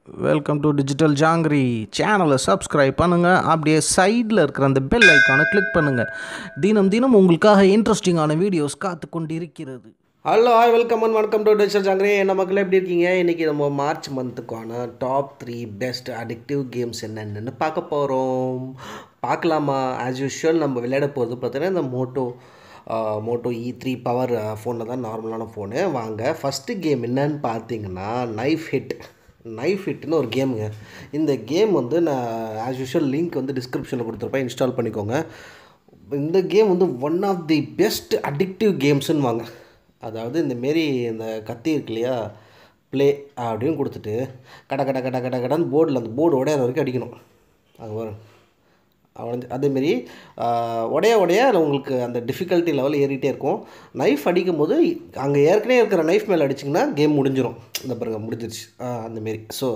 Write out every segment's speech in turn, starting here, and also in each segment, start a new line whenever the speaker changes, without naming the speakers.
welcome to digital jangiri சேனலை subscribe பண்ணுங்கள் அப்படியே சைடில் இருக்கிற அந்த பெல் ஐக்கானை கிளிக் பண்ணுங்கள் தினம் தினம் உங்களுக்காக இன்ட்ரெஸ்டிங்கான வீடியோஸ் காத்து கொண்டு இருக்கிறது
ஹலோ ஹாய் வெல்கம் அண்ட் வணக்கம் டு டிஜிட்டல் ஜாங்கிரி என்ன மக்கள் எப்படி இருக்கீங்க இன்றைக்கி நம்ம மார்ச் மந்த்துக்கான top three best addictive games என்னென்னு பார்க்க போகிறோம் பார்க்கலாமா ஆஸ் யூஷுவல் நம்ம விளையாட போகிறது பார்த்தீங்கன்னா இந்த Moto Moto E three power ஃபோனில் தான் நார்மலான ஃபோனு வாங்க ஃபஸ்ட்டு கேம் என்னன்னு பார்த்தீங்கன்னா நைஃப் ஹிட் நைஃப் ஹிட்னு ஒரு கேமுங்க இந்த கேம் வந்து நான் ஆஸ் யூஷுவல் லிங்க் வந்து டிஸ்கிரிப்ஷனில் கொடுத்துருப்பேன் இன்ஸ்டால் பண்ணிக்கோங்க இந்த கேம் வந்து one of the best addictive கேம்ஸ்னு வாங்க அதாவது இந்தமாரி இந்த கத்தி இருக்கு இல்லையா ப்ளே அப்படின்னு கொடுத்துட்டு கட கட கட கட கடன்னு போர்டில் அந்த போர்டு உடையாத வரைக்கும் அடிக்கணும் அது வரும் உடஞ்சி அதேமாரி உடைய உடைய அது உங்களுக்கு அந்த டிஃபிகல்ட்டி லெவல் ஏறிட்டே இருக்கும் நைஃப் அடிக்கும் போது அங்கே ஏற்கனவே இருக்கிற நைஃப் மேலே அடிச்சிங்கன்னா கேம் முடிஞ்சிடும் இந்த பாருங்க முடிஞ்சிருச்சு அந்தமாரி ஸோ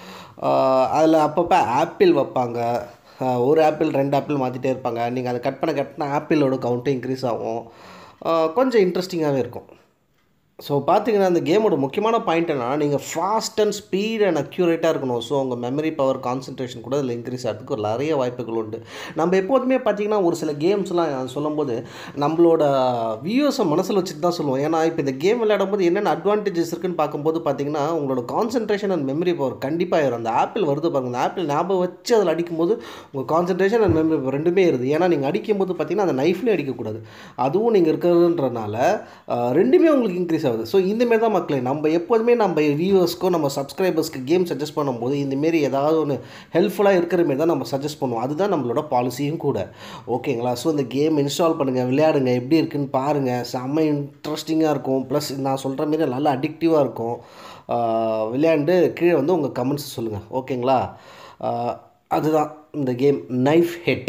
அதில் அப்பப்போ ஆப்பிள் வைப்பாங்க ஆஹ் ஒரு ஆப்பிள் ரெண்டு ஆப்பிள் மாற்றிட்டே இருப்பாங்க நீங்கள் அதை கட் பண்ண கட் பண்ண ஆப்பிளோட கவுண்ட்டும் இன்க்ரீஸ் ஆகும் ஆஹ் கொஞ்சம் இன்ட்ரெஸ்டிங்காகவே இருக்கும் ஸோ பார்த்தீங்கன்னா அந்த கேமோட முக்கியமான பாயிண்ட் என்னன்னா நீங்கள் ஃபாஸ்ட் அண்ட் ஸ்பீட் அண்ட் அக்யூரேட்டாக இருக்கணும் ஸோ உங்கள் மெமரி பவர் கான்சன்ட்ரேஷன் கூட அதில் இன்க்ரீஸ் ஆகிறதுக்கு ஒரு நிறைய வாய்ப்புகள் உண்டு நம்ம எப்போதுமே பார்த்தீங்கன்னா ஒரு சில கேம்ஸ்லாம் சொல்லும்போது நம்மளோட வியூஸை மனசில் வச்சுட்டு தான் சொல்லுவோம் ஏன்னா இப்போ இந்த கேம் விளையாடும் போது என்னென்ன அட்வான்டேஜஸ் இருக்குன்னு பார்க்கும்போது பார்த்தீங்கன்னா உங்களோட கான்சன்ட்ரேஷன் அண்ட் மெமரி பவர் கண்டிப்பாக ஏறும் அந்த ஆப்பிள் வருது பாருங்க அந்த ஆப்பிள் ஞாபகம் வச்சு அதில் அடிக்கும்போது உங்கள் கான்சன்ட்ரேஷன் அண்ட் மெமரி பவர் ரெண்டுமே இருது ஏன்னா நீங்கள் அடிக்கும்போது பார்த்தீங்கன்னா அந்த நைஃப்லேயும் அடிக்கக்கூடாது அதுவும் நீங்கள் இருக்கிறதுன்றனால ஆஹ், ரெண்டுமே உங்களுக்கு இன்க்ரீஸ் ஆகுது ஸோ இந்தமாரி தான் மக்களே நம்ம எப்போதுமே நம்ம வியூவர்ஸ்க்கோ நம்ம சப்ஸ்கிரைபர்ஸ்க்கு கேம் சஜஸ்ட் பண்ணும்போது இந்தமாரி ஏதாவது ஒன்று ஹெல்ப்ஃபுல்லாக இருக்கிற மாரி தான் நம்ம சஜஸ்ட் பண்ணுவோம் அதுதான் நம்மளோட பாலிசியும் கூட ஓகேங்களா ஸோ இந்த கேம் இன்ஸ்டால் பண்ணுங்கள் விளையாடுங்க எப்படி இருக்குன்னு பாருங்கள் செம்ம இன்ட்ரெஸ்டிங்காக இருக்கும் ப்ளஸ் நான் சொல்கிற மாரி நல்லா அடிக்டிவாக இருக்கும் ஆஹ், விளையாண்டு கீழே வந்து உங்கள் கமெண்ட்ஸ் சொல்லுங்கள் ஓகேங்களா ஆஹ், அதுதான் இந்த கேம் நைஃப் ஹெட்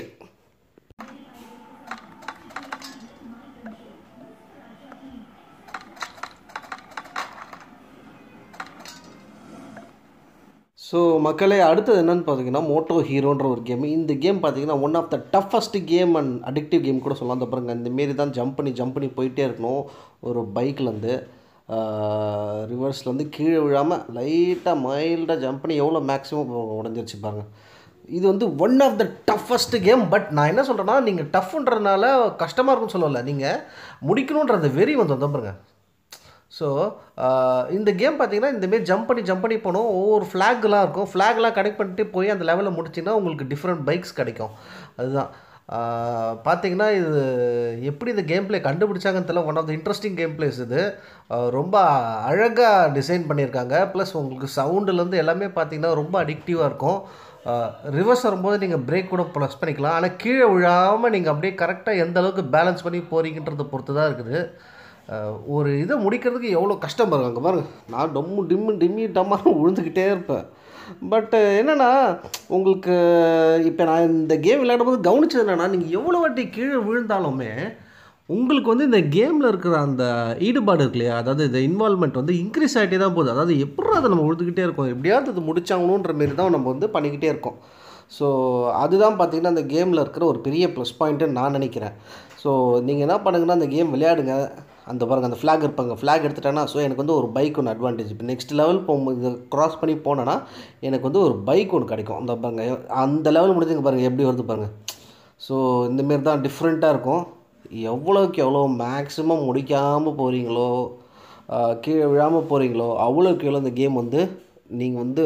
ஸோ மக்களே அடுத்தது என்னன்னு பார்த்தீங்கன்னா மோட்டோ ஹீரோன்ற ஒரு கேம் இந்த கேம் பார்த்தீங்கன்னா one of the toughest game and addictive game கூட சொல்லலாம் அந்த பாருங்க இந்த மாரி தான் ஜம்ப் பண்ணி ஜம்ப் பண்ணி போயிட்டே இருக்கணும் ஒரு பைக்லேருந்து ரிவர்ஸ்லேருந்து கீழே விழாமல் லைட்டாக மைல்டாக ஜம்ப் பண்ணி எவ்வளோ மேக்ஸிமம் உடஞ்சிருச்சு பாருங்க இது வந்து one of the toughest game but நான் என்ன சொல்கிறேன்னா நீங்கள் டஃப்ன்றதுனால கஷ்டமாக இருக்கும்னு சொல்லல நீங்கள் முடிக்கணுன்ற அந்த வெறி வந்து வந்தோம் பாருங்க ஸோ இந்த கேம் பார்த்தீங்கன்னா இந்தமாரி ஜம்ப் பண்ணி ஜம்ப் பண்ணி போகணும் ஒவ்வொரு ஃப்ளாக்லாம் இருக்கும் ஃப்ளாக்லாம் கனெக்ட் பண்ணிட்டு போய் அந்த லெவலில் முடிச்சிங்கன்னா உங்களுக்கு டிஃப்ரெண்ட் பைக்ஸ் கிடைக்கும் அதுதான் ஆஹ், பார்த்தீங்கன்னா இது எப்படி இந்த கேம் ப்ளே கண்டுபிடிச்சாங்கன்னு தெரியல one of the interesting game plays இது ஆஹ், ரொம்ப அழகாக டிசைன் பண்ணியிருக்காங்க ப்ளஸ் உங்களுக்கு சவுண்டுலேருந்து எல்லாமே பார்த்தீங்கன்னா ரொம்ப அடிக்டிவாக இருக்கும் ரிவர்ஸ் வரும்போது நீங்கள் பிரேக் கூட ப்ளஸ் பண்ணிக்கலாம் ஆனால் கீழே விழாமல் நீங்கள் அப்படியே கரெக்டாக எந்த அளவுக்கு பேலன்ஸ் பண்ணி போகிறீங்கன்றதை பொறுத்து தான் இருக்குது அஹ் ஒரு இதை முடிக்கிறதுக்கு எவ்வளோ கஷ்டம் பாருங்க அங்கே பாருங்க நான் டம்மு டிம்மு டிம்மி டம்மான்னு விழுந்துக்கிட்டே இருப்பேன் பட் என்னென்னா உங்களுக்கு இப்போ நான் இந்த கேம் விளையாடும்போது கவனிச்சது என்னென்னா நீங்கள் எவ்வளோ வாட்டி கீழே விழுந்தாலுமே உங்களுக்கு வந்து இந்த கேமில் இருக்கிற அந்த ஈடுபாடு இருக்கு இல்லையா அதாவது இந்த இன்வால்மெண்ட் வந்து இன்க்ரீஸ் ஆகிட்டே தான் போகுது அதாவது எப்படி அதை நம்ம விழுந்துக்கிட்டே இருக்கோம் எப்படியாவது அது முடிச்சாங்கணுன்ற மாரி தான் நம்ம வந்து பண்ணிக்கிட்டே இருக்கோம் ஸோ அதுதான் பார்த்தீங்கன்னா அந்த கேமில் இருக்கிற ஒரு பெரிய ப்ளஸ் பாயிண்ட்டுன்னு நான் நினைக்கிறேன் ஸோ நீங்கள் என்ன பண்ணுங்கன்னா அந்த கேம் விளையாடுங்க அந்த பாருங்கள் அந்த ஃப்ளாக் இருப்பாங்க ஃப்ளாக் எடுத்துட்டேன்னா ஸோ எனக்கு வந்து ஒரு பைக் ஒன்று அட்வான்டேஜ் இப்போ நெக்ஸ்ட் லெவல் போகும்போது இதை க்ராஸ் பண்ணி போனேன்னா எனக்கு வந்து ஒரு பைக் ஒன்று கிடைக்கும் அந்த பாருங்க அந்த லெவல் முடிஞ்சுங்க பாருங்கள் எப்படி வருது பாருங்கள் ஸோ இந்தமாரி தான் டிஃப்ரெண்ட்டாக இருக்கும் எவ்வளோக்கு எவ்வளோ மேக்ஸிமம் முடிக்காமல் போகிறீங்களோ ஆஹ், கீழே விழாமல் போகிறீங்களோ அவ்வளோக்கு எவ்வளோ இந்த கேம் வந்து நீங்கள் வந்து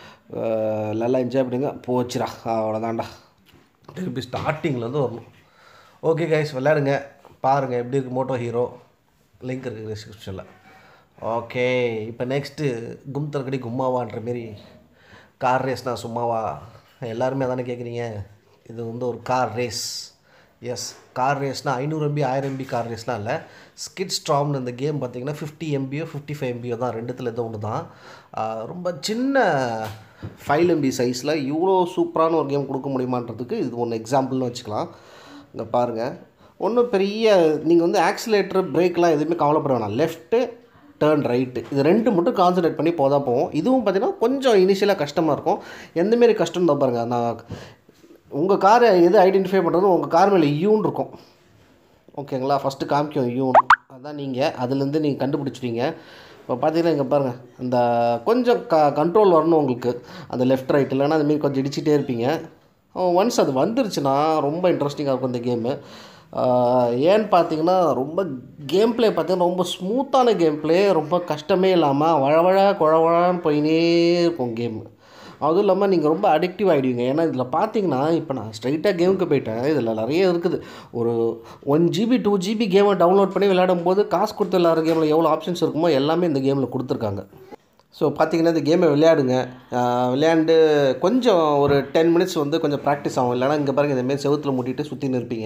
ஆஹ், நல்லா என்ஜாய் பண்ணுங்க போச்சுடா அவ்வளோதான்டா திருப்பி ஸ்டார்டிங்லேருந்து வரணும் ஓகே கைஸ் விளையாடுங்க பாருங்கள் எப்படி இருக்கு மோட்டோ ஹீரோ லிங்க் இருக்குது டிஸ்கிரிப்ஷனில் ஓகே இப்போ நெக்ஸ்ட்டு கும் தரக்கடி கும்மாவான்ற மாரி கார் ரேஸ்னா சும்மாவா எல்லாருமே அதானே கேட்குறீங்க இது வந்து ஒரு கார் ரேஸ் எஸ் கார் ரேஸ்னால் ஐநூறு எம்பி ஆயிரம் எம்பி கார் ரேஸ்லாம் இல்லை ஸ்கிட் ஸ்ட்ராம்னு இந்த கேம் பார்த்தீங்கன்னா ஃபிஃப்டி எம்பியோ ஃபிஃப்டி ஃபைவ் எம்பியோ தான் ரெண்டுத்தில் எதோ ஒன்று தான் ஆஹ் ரொம்ப சின்ன ஃபைவ் எம்பி சைஸில் இவ்வளோ சூப்பரான ஒரு கேம் கொடுக்க முடியுமான்றதுக்கு இது ஒன்று எக்ஸாம்பிள்னு வச்சுக்கலாம் இங்கே பாருங்கள் ஒன்றும் பெரிய நீங்கள் வந்து ஆக்சிலேட்டர் பிரேக்லாம் எதுவுமே கவலைப்பட வேணாம் லெஃப்ட்டு டேர்ன் ரைட்டு இது ரெண்டு மட்டும் கான்சன்ட்ரேட் பண்ணி போதா போவோம் இதுவும் பார்த்தீங்கன்னா கொஞ்சம் இனிஷியலாக கஷ்டமாக இருக்கும் எந்தமாரி கஷ்டம் தான் பாருங்கள் நான் உங்கள் காரை எது ஐடென்டிஃபை பண்ணுறது உங்கள் கார் மேலே யூன் இருக்கும் ஓகேங்களா ஃபஸ்ட்டு காமிக்கும் யூன் அதான் நீங்கள் அதுலேருந்து நீங்கள் கண்டுபிடிச்சிட்டீங்க இப்போ பார்த்தீங்கன்னா இங்கே பாருங்கள் அந்த கொஞ்சம் க கண்ட்ரோல் வரணும் உங்களுக்கு அந்த லெஃப்ட் ரைட் இல்லைன்னா அந்த மாரி கொஞ்சம் இடிச்சிட்டே இருப்பீங்க ஒன்ஸ் அது வந்துருச்சுன்னா ரொம்ப இன்ட்ரெஸ்டிங்காக இருக்கும் இந்த கேமு ஏன்னு பார்த்தீங்கன்னா ரொம்ப கேம் ப்ளே பார்த்தீங்கன்னா ரொம்ப ஸ்மூத்தான கேம் ப்ளே ரொம்ப கஷ்டமே இல்லாமல் வழவழ குழவழான்னு போயினே இருக்கும் கேமு அதுவும் இல்லாமல் நீங்கள் ரொம்ப அடிக்டிவ் ஆகிடுவீங்க ஏன்னா இதில் பார்த்தீங்கன்னா இப்போ நான் ஸ்ட்ரைட்டாக கேமுக்கு போயிட்டேன் இதில் நிறைய இருக்குது ஒரு ஒன் ஜிபி டூ ஜிபி கேமை டவுன்லோட் பண்ணி விளையாடும் போது காசு கொடுத்து விளையாடுற கேமில் எவ்வளோ ஆப்ஷன்ஸ் இருக்குமோ எல்லாமே இந்த கேமில் கொடுத்துருக்காங்க ஸோ பார்த்தீங்கன்னா இந்த கேமை விளையாடுங்க ஆஹ் விளையாண்டு கொஞ்சம் ஒரு டென் மினிட்ஸ் வந்து கொஞ்சம் ப்ராக்டிஸ் ஆகும் இல்லைனா இங்கே பாருங்கள் இந்தமாரி செவுத்தில் முட்டிட்டு சுற்றின்னு இருப்பீங்க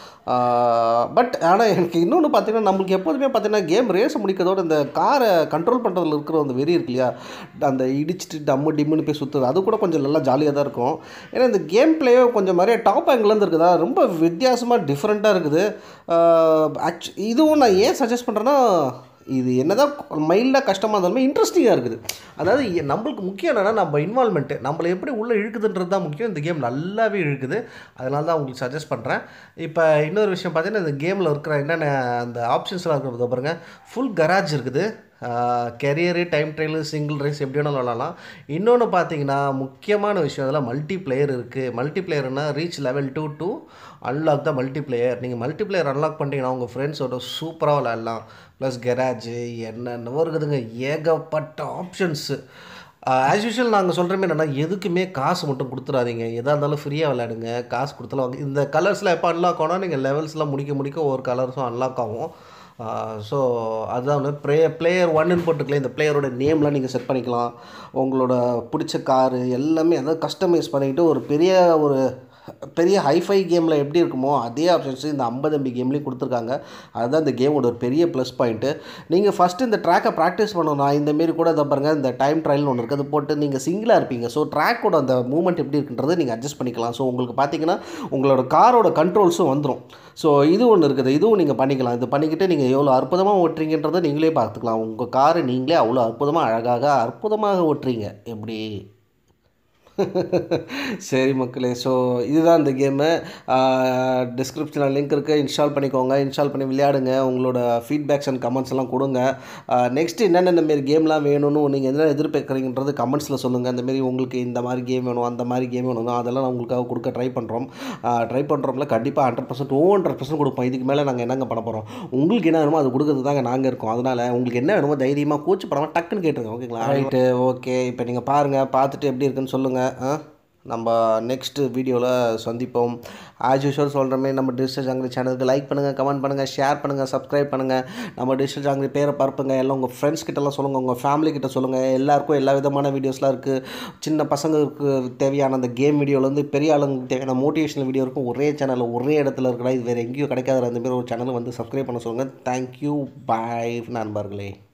பட் ஆனால் எனக்கு இன்னொன்று பார்த்தீங்கன்னா நம்மளுக்கு எப்போதுமே பார்த்தீங்கன்னா கேம் ரேஸ் முடிக்கிறதோட இந்த காரை கண்ட்ரோல் பண்ணுறதுல இருக்கிற அந்த வெறி இருக்கு இல்லையா அந்த இடிச்சிட்டு டம்மு டிம்முன்னு போய் சுற்றுறது அது கூட கொஞ்சம் நல்லா ஜாலியாக தான் இருக்கும் ஏன்னா இந்த கேம் பிளேயே கொஞ்சம் நிறைய டாப் ஆங்கிலேருந்து இருக்குதா ரொம்ப வித்தியாசமாக டிஃப்ரெண்ட்டாக இருக்குது ஆக்சு இதுவும் நான் ஏன் சஜஸ்ட் பண்ணுறேன்னா இது என்னதான் மைல்டாக கஷ்டமாக இருந்தாலுமே இன்ட்ரெஸ்டிங்காக இருக்குது அதாவது எ- நம்மளுக்கு முக்கியம் என்னென்னா நம்ம இன்வால்மெண்ட்டு நம்மளை எப்படி உள்ளே இழுக்குதுன்றது தான் முக்கியம் இந்த கேம் நல்லாவே இழுக்குது அதனால தான் உங்களுக்கு சஜஸ்ட் பண்ணுறேன் இப்போ இன்னொரு விஷயம் பார்த்தீங்கன்னா இந்த கேமில் இருக்கிற என்னென்ன அந்த ஆப்ஷன்ஸ்லாம் இருக்கிறத பாருங்க ஃபுல் கராஜ் இருக்குது career time trial single race எப்படி வேணாலும் விளாடலாம் இன்னொன்று பார்த்தீங்கன்னா முக்கியமான விஷயம் அதில் மல்டி பிளேயர் இருக்குது மல்டி பிளேயர்னா reach level two two unlock தான் மல்டி பிளேயர் நீங்கள் மல்டி பிளேயர் அன்லாக் பண்ணிட்டீங்கன்னா உங்கள் ஃப்ரெண்ட்ஸோட சூப்பராக விளாட்லாம் ப்ளஸ் கெராஜு என்னென்னவோ இருக்குதுங்க ஏகப்பட்ட ஆப்ஷன்ஸு ஆஸ் யூஷுவல் நாங்கள் சொல்கிற மாதிரி என்னென்னா எதுக்குமே காசு மட்டும் கொடுத்துடாதீங்க எதாக இருந்தாலும் ஃப்ரீயாக விளையாடுங்க காசு கொடுத்தாலும் வாங்க இந்த கலர்ஸ்லாம் எப்போ அன்லாக் ஆகும்னா நீங்கள் லெவல்ஸ்லாம் முடிக்க முடிக்க ஒவ்வொரு கலர்ஸும் அன்லாக் ஆகும் ஸோ அதுதான் வந்து ப்ளே பிளேயர் ஒன்னு போட்டுக்கலாம் இந்த பிளேயரோட நேம்லாம் நீங்கள் செட் பண்ணிக்கலாம் உங்களோட பிடிச்ச காரு எல்லாமே அதாவது கஸ்டமைஸ் பண்ணிக்கிட்டு ஒரு பெரிய ஒரு பெரிய ஹைஃபை கேமில் எப்படி இருக்குமோ அதே ஆப்ஷன்ஸ் இந்த ஐம்பது எம்பி கேம்லேயும் கொடுத்துருக்காங்க அதுதான் இந்த கேமோட ஒரு பெரிய ப்ளஸ் பாயிண்ட்டு நீங்கள் ஃபஸ்ட்டு இந்த ட்ராக்கை ப்ராக்டிஸ் பண்ணணும் இந்த மாரி கூட இதை பாருங்கள் இந்த டைம் ட்ரையல்னு ஒன்று இருக்குது அது போட்டு நீங்கள் சிங்கிளாக இருப்பீங்க ஸோ ட்ராக்கோட அந்த மூவ்மெண்ட் எப்படி இருக்குன்றது நீங்கள் அட்ஜஸ்ட் பண்ணிக்கலாம் ஸோ உங்களுக்கு பார்த்தீங்கன்னா உங்களோட காரோட கண்ட்ரோல்ஸும் வந்துடும் ஸோ இது ஒன்று இருக்குது இதுவும் நீங்கள் பண்ணிக்கலாம் இது பண்ணிக்கிட்டு நீங்கள் எவ்வளோ அற்புதமாக ஓட்டுறீங்கன்றதை நீங்களே பார்த்துக்கலாம் உங்கள் காரை நீங்களே அவ்வளோ அற்புதமாக அழகாக அற்புதமாக ஓட்டுறீங்க எப்படி சரி மக்களே ஸோ இதுதான் இந்த கேமு டிஸ்கிரிப்ஷனில் லிங்க் இருக்குது இன்ஸ்டால் பண்ணிக்கோங்க இன்ஸ்டால் பண்ணி விளையாடுங்க உங்களோட ஃபீட்பேக்ஸ் அண்ட் கமெண்ட்ஸ் எல்லாம் கொடுங்க நெக்ஸ்ட் என்னென்ன மாரி கேம்லாம் வேணும்னு நீங்கள் என்ன எதிர்பார்க்குறீங்கன்றது கமெண்ட்ஸில் சொல்லுங்கள் இந்த மாதிரி உங்களுக்கு இந்த மாதிரி கேம் வேணும் அந்த மாதிரி கேம் வேணும் அதெல்லாம் நான் உங்களுக்காக கொடுக்க ட்ரை பண்ணுறோம் ட்ரை பண்ணுறோம்ல கண்டிப்பாக hundred percent two hundred percent கொடுப்போம் இதுக்கு மேலே நாங்கள் என்னங்க பண்ண போகிறோம் உங்களுக்கு என்ன வேணுமோ அது கொடுக்கறது தாங்க நாங்கள் இருக்கோம் அதனால் உங்களுக்கு என்ன வேணுமோ தைரியமாக கூச்சு படாமல் டக்குன்னு கேட்டுருங்க ஓகேங்களா ரைட்டு ஓகே இப்போ நீங்கள் பாருங்கள் பார்த்துட்டு எப்படி இருக்குன்னு சொல்லுங்கள் ஆ நம்ம நெக்ஸ்ட் வீடியோவில் சந்திப்போம் ஆஸ் யூஷுவல் சொல்கிற மாதிரி நம்ம டிஜிட்டல் ஜாங்கிரி சேனலுக்கு லைக் பண்ணுங்கள் கமெண்ட் பண்ணுங்கள் ஷேர் பண்ணுங்கள் சப்ஸ்கிரைப் பண்ணுங்கள் நம்ம டிஜிட்டல் ஜாங்கிரி பேரை பரப்புங்க எல்லாம் உங்கள் ஃப்ரெண்ட்ஸ் கிட்டலாம் சொல்லுங்கள் உங்கள் ஃபேமிலி கிட்ட சொல்லுங்கள் எல்லாருக்கும் எல்லா விதமான வீடியோஸ்லாம் இருக்குது சின்ன பசங்களுக்கு தேவையான அந்த கேம் வீடியோலேருந்து பெரிய ஆளுங்களுக்கு தேவையான மோட்டிவேஷனல் வீடியோ இருக்கும் ஒரே சேனலில் ஒரே இடத்துல இருக்கிறா இது வேறு எங்கேயும் கிடைக்காத அந்த மாதிரி ஒரு சேனலை வந்து சப்ஸ்கிரைப் பண்ண சொல்லுங்கள் தேங்க்யூ பாய் நண்பர்களே